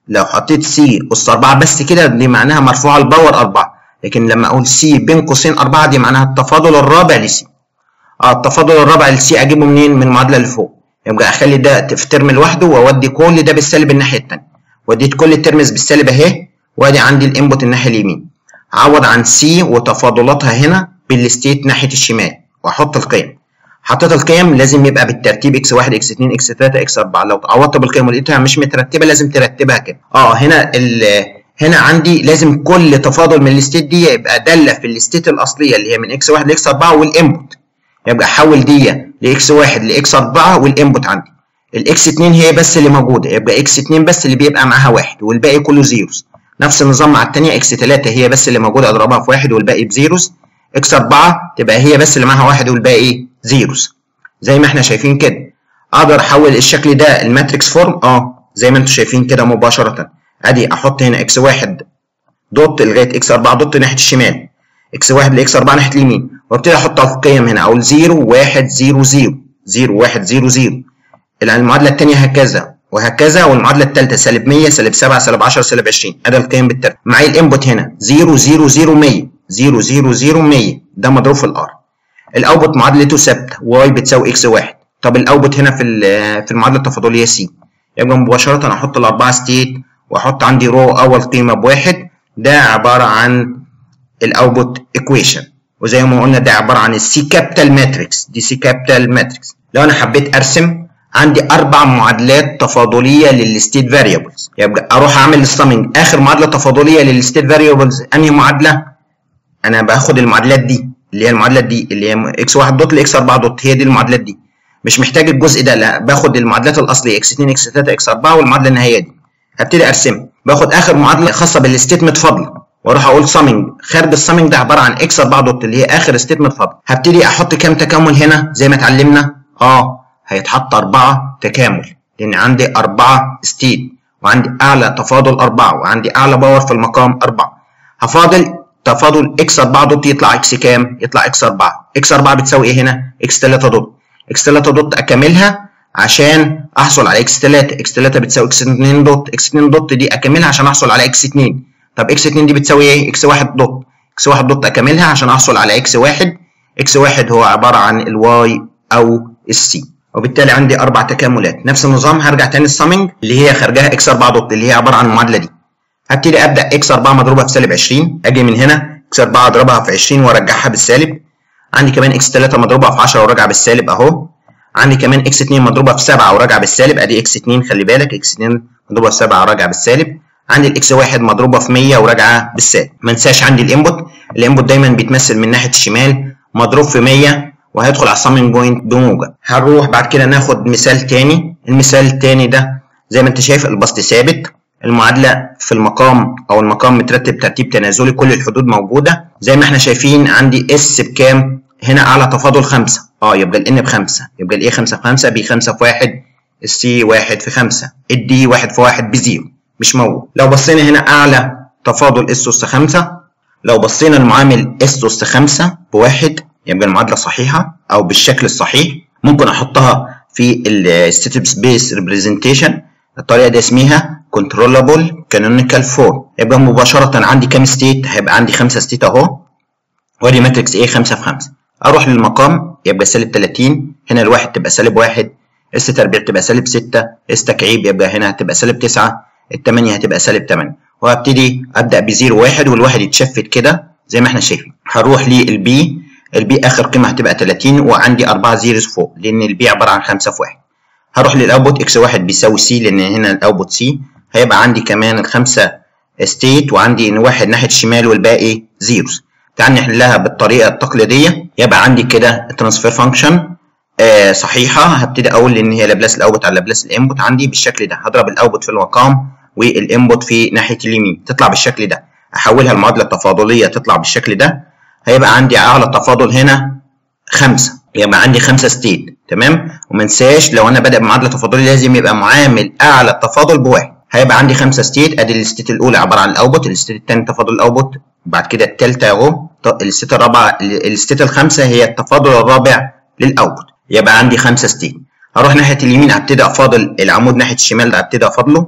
لو حطيت سي اس 4 بس كده دي معناها مرفوعه الباور 4 لكن لما اقول سي بين قوسين 4 دي معناها التفاضل الرابع لسي اه التفاضل الرابع لسي اجيبه منين من المعادله اللي فوق يبقى اخلي ده في ترم لوحده واودي كل ده بالسالب الناحيه الثانيه وديت كل الترمز بالسالب اهي وادي عندي الانبوت الناحيه اليمين عوض عن سي وتفاضلاتها هنا بالستيت ناحيه الشمال واحط القيم حطيت القيم لازم يبقى بالترتيب اكس 1 اكس 2 اكس 3 اكس 4 لو عوضت بالقيم ولقيتها مش مترتبه لازم ترتبها كده اه هنا ال هنا عندي لازم كل تفاضل من الستيت دي يبقى داله في الستيت الاصليه اللي هي من اكس 1 لاكس 4 والانبوت يبقى احول دي لاكس 1 لاكس 4 والانبوت عندي الاكس 2 هي بس اللي موجوده يبقى اكس 2 بس اللي بيبقى معاها واحد والباقي كله زيروز نفس النظام مع الثانيه اكس 3 هي بس اللي موجوده اضربها في واحد والباقي بزيروز اكس 4 تبقى هي بس اللي معاها واحد والباقي زيروز زي ما احنا شايفين كده اقدر احول الشكل ده الماتريكس فورم اه زي ما انتم شايفين كده مباشره ادي احط هنا اكس 1 دوت لغايه اكس 4 دوت ناحيه الشمال اكس 1 لاكس 4 ناحيه اليمين وابتدي احط القيم هنا اقول 0 1 0 0 0 1 0 0 المعادله الثانيه هكذا وهكذا والمعادله الثالثه سالب 100 سالب 7 سالب 10 سالب 20 ادي القيم بالترتيب معايا الانبوت هنا 0 0 0 100 0 0 0 100 ده مضروب في الار الاوتبوت معادلته ثابته واي بتساوي اكس 1 طب الاوتبوت هنا في في المعادله التفاضليه سي يبقى مباشره احط الاربعه ستيت واحط عندي رو اول قيمه بواحد ده عباره عن الاوتبوت ايكويشن وزي ما قلنا ده عباره عن السي كابيتال ماتريكس دي سي كابيتال ماتريكس لو انا حبيت ارسم عندي اربع معادلات تفاضليه للستيت فاريبلز يبقى اروح اعمل السامنج اخر معادله تفاضليه للستيت فاريبلز انهي معادله انا باخد المعادلات دي اللي هي المعادلات دي اللي هي اكس 1 دوت لاكس 4 دوت هي دي المعادلات دي مش محتاج الجزء ده لا باخد المعادلات الاصليه اكس 2 اكس 3 اكس 4 والمعادله النهائيه دي هبتدي ارسمها باخد اخر معادله خاصه بالستيتمنت فاضله واروح اقول سامنج خارج السامنج ده عباره عن اكس 4 دوت اللي هي اخر ستيتمنت فاضله هبتدي احط كام تكامل هنا زي ما اتعلمنا اه هيتحط أربعة تكامل لأن عندي أربعة ستيت وعندي أعلى تفاضل أربعة وعندي أعلى باور في المقام أربعة هفاضل تفاضل إكس 4 دوت يطلع إكس كام؟ يطلع إكس 4 إكس 4 بتساوي إيه هنا؟ إكس 3 دوت إكس 3 دوت أكملها عشان أحصل على إكس 3 إكس 3 بتساوي إكس 2 دوت إكس 2 دوت دي أكملها عشان أحصل على إكس 2 طب إكس 2 دي بتساوي إيه؟ إكس 1 دوت إكس 1 دوت أكملها عشان أحصل على إكس 1 إكس 1 هو عبارة عن الواي أو السي وبالتالي عندي اربع تكاملات نفس النظام هرجع تاني السامنج اللي هي خارجها اكس 4 دوت اللي هي عباره عن المعادله دي هبتدي ابدا اكس 4 مضروبه في سالب 20 اجي من هنا اكس 4 اضربها في 20 وارجعها بالسالب عندي كمان اكس 3 مضروبه في 10 وراجعه بالسالب اهو عندي كمان اكس 2 مضروبه في 7 وراجعه بالسالب ادي اكس 2 خلي بالك اكس 2 مضروبه في 7 وراجعه بالسالب عندي الاكس 1 مضروبه في 100 وراجعه بالسالب ما انساش عندي الانبوت الانبوت دايما بيتمثل من ناحيه الشمال مضروب في 100 وهيدخل على السامنج بوينت بموجب هنروح بعد كده ناخد مثال تاني المثال التاني ده زي ما انت شايف البسط ثابت المعادلة في المقام أو المقام مترتب ترتيب تنازلي كل الحدود موجودة زي ما احنا شايفين عندي اس بكام هنا أعلى تفاضل خمسة اه يبقى الان بخمسة يبقى الايه خمسة في خمسة بي خمسة في واحد السي واحد في خمسة الدي واحد في واحد بزيرو مش موجود لو بصينا هنا أعلى تفاضل اس أس خمسة لو بصينا المعامل اس أس خمسة بواحد يبقى المعادله صحيحه او بالشكل الصحيح ممكن احطها في الستيت سبيس ريبريزنتيشن الطريقه دي اسمها كنترولابل كانونيكال فورم يبقى مباشره عندي كام ستيت هيبقى عندي خمسه ستيت اهو وادي ماتريكس ايه 5 في 5 اروح للمقام يبقى سالب 30 هنا الواحد تبقى سالب 1 اس تربيع تبقى سالب 6 اس تكعيب يبقى هنا هتبقى سالب 9 الثمانية هتبقى سالب 8 وهبتدي ابدا ب 0 1 والواحد يتشفت كده زي ما احنا شايفين هروح للبي البي اخر قيمه هتبقى 30 وعندي 4 زيروز فوق لان البي عباره عن 5 في 1 هروح للاوتبوت اكس 1 بيساوي سي لان هنا الاوتبوت سي هيبقى عندي كمان الخمسه ستيت وعندي ان واحد ناحيه الشمال والباقي زيروز تعال نحلها بالطريقه التقليديه يبقى عندي كده الترانسفير فانكشن آه صحيحه هبتدي اقول ان هي لابلاس الاوتبوت على لابلاس الانبوت عندي بالشكل ده هضرب الاوتبوت في المقام والانبوت في ناحيه اليمين تطلع بالشكل ده احولها لمعادله تفاضليه تطلع بالشكل ده هيبقى عندي اعلى تفاضل هنا خمسة يبقى عندي خمسة ستيت تمام وما انساش لو انا بادئ بمعادله تفاضليه لازم يبقى معامل اعلى التفاضل بواحد هيبقى عندي خمسة ستيت ادي الستيت الاولى عباره عن الاوتبوت الستيت الثاني تفاضل الاوتبوت بعد كده الثالثه اهو الستيت الرابعه الستيت الخامسه هي التفاضل الرابع للاوتبوت يبقى عندي خمسة ستيت هروح ناحيه اليمين هبتدي افاضل العمود ناحيه الشمال ده هبتدي افاضله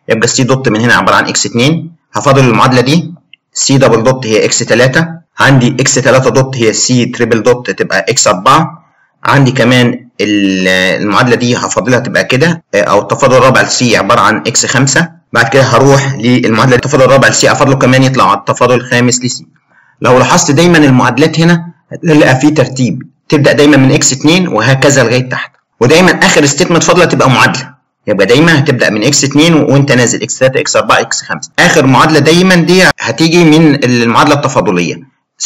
يبقى سي دوت من هنا عباره عن اكس 2 هفاضل المعادله دي سي دبل دوت هي اكس 3 عندي اكس 3 دوت هي سي تريبل دوت تبقى اكس 4 عندي كمان المعادله دي هفاضلها تبقى كده او التفاضل الرابع لسي عباره عن اكس 5 بعد كده هروح للمعادله التفاضل الرابع لسي افاضله كمان يطلع على التفاضل الخامس لسي لو لاحظت دايما المعادلات هنا هتلاقي في ترتيب تبدا دايما من اكس 2 وهكذا لغايه تحت ودايما اخر ستيتمنت فاضله تبقى معادله يبقى دايما هتبدا من اكس 2 وانت نازل اكس 3 اكس 4 اكس 5 اخر معادله دايما دي هتيجي من المعادله التفاضليه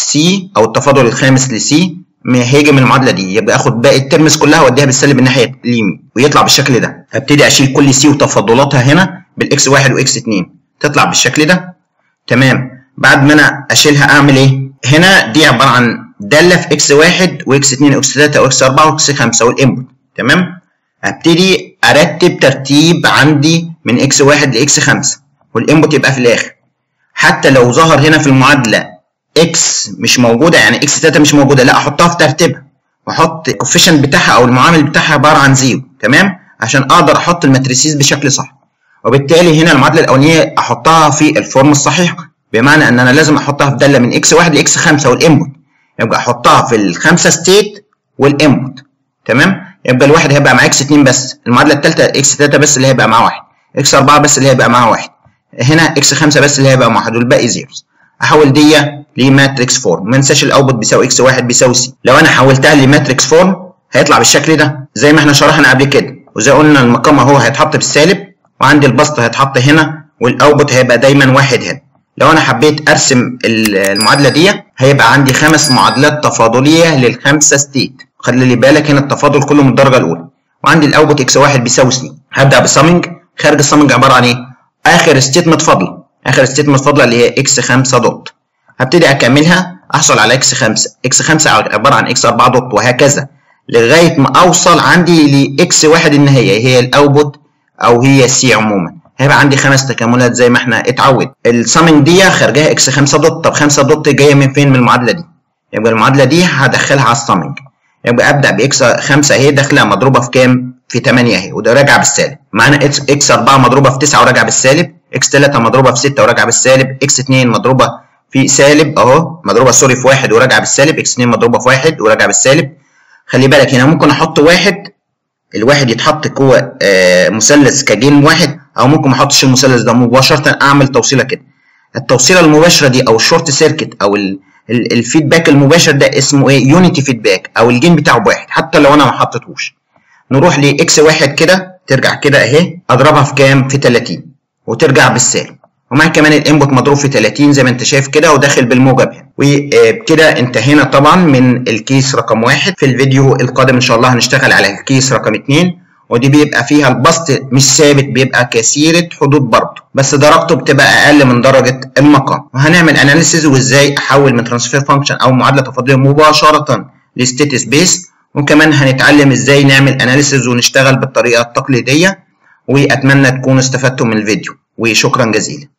سي او التفاضل الخامس لسي هيجي من المعادله دي يبقى اخد باقي الترمز كلها واديها بالسالب الناحيه اليمين ويطلع بالشكل ده هبتدي اشيل كل سي وتفاضلاتها هنا بالاكس 1 واكس 2 تطلع بالشكل ده تمام بعد ما انا اشيلها اعمل ايه هنا دي عباره عن داله في اكس 1 واكس 2 واكس 3 واكس 4 واكس 5 والانبوت تمام هبتدي ارتب ترتيب عندي من اكس 1 لاكس 5 والانبوت يبقى في الاخر حتى لو ظهر هنا في المعادله اكس مش موجوده يعني اكس 3 مش موجوده لا احطها في ترتيبها واحط الكوفيشنت بتاعها او المعامل بتاعها عباره عن زيرو تمام عشان اقدر احط الماتريسيز بشكل صح وبالتالي هنا المعادله الاولانيه احطها في الفورم الصحيحه بمعنى ان انا لازم احطها في داله من اكس 1 لاكس 5 والانبوت يبقى احطها في الخمسه ستيت والانبوت تمام يبقى الواحد هيبقى مع اكس 2 بس المعادله الثالثه اكس 3 بس اللي هيبقى معاه واحد اكس 4 بس اللي هيبقى معاه واحد هنا اكس 5 بس اللي هيبقى مع واحد والباقي زيروز احول دي لماتريكس فورم ما انساش الاوتبوت بيساوي اكس 1 بيساوي سي لو انا حولتها لماتريكس فورم هيطلع بالشكل ده زي ما احنا شرحنا قبل كده وزي قلنا المقام اهو هيتحط بالسالب وعندي البسط هيتحط هنا والاوتبوت هيبقى دايما واحد هنا لو انا حبيت ارسم المعادله دي هيبقى عندي خمس معادلات تفاضليه للخمسه ستيت خلي لي بالك هنا التفاضل كله من الدرجه الاولى وعندي الاوتبوت اكس 1 بيساوي سي هبدا بالسامنج خارج السامنج عباره عن ايه اخر ستيتمنت فاضله اخر ستيتمنت فاضله اللي هي اكس 5 دوت هبتدي اكملها احصل على اكس 5 اكس 5 عباره عن اكس 4 دوت وهكذا لغايه ما اوصل عندي لاكس 1 النهائيه هي الاوتبوت او هي سي عموما هيبقى عندي خمس تكاملات زي ما احنا اتعود السامنج دي خارجها اكس 5 دوت طب 5 دوت جايه من فين من المعادله دي يبقى المعادله دي هدخلها على السامنج يبقى ابدا باكس 5 اهي داخله مضروبه في كام في 8 اهي وده راجع بالسالب معانا اكس 4 مضروبه في 9 وراجع بالسالب اكس 3 مضروبه في 6 وراجع بالسالب اكس 2 مضروبه في سالب اهو مضروبه سوري في 1 وراجع بالسالب اكس 2 مضروبه في 1 وراجع بالسالب خلي بالك هنا ممكن احط واحد الواحد يتحط جوه آه مثلث كجين واحد او ممكن ما احطش المثلث ده مباشره اعمل توصيله كده التوصيله المباشره دي او الشورت سيركت او الفيدباك المباشر ده اسمه ايه يونيتي فيدباك او الجين بتاعه بواحد حتى لو انا ما حطيتهوش نروح لاكس واحد كده ترجع كده اهي اضربها في كام في 30 وترجع بالسالب ومعاك كمان الانبوت مضروب في 30 زي ما انت شايف كده وداخل بالموجب هنا وبكده انتهينا طبعا من الكيس رقم واحد في الفيديو القادم ان شاء الله هنشتغل على الكيس رقم اتنين ودي بيبقى فيها البسط مش ثابت بيبقى كثيرة حدود برضه بس درجته بتبقى اقل من درجة المقام وهنعمل اناليسيز وازاي احول من ترانسفير فانكشن او معادلة تفاضلية مباشرة لستيت سبيس وكمان هنتعلم ازاي نعمل اناليسيز ونشتغل بالطريقة التقليدية واتمنى تكونوا استفدتم من الفيديو وشكرا جزيلا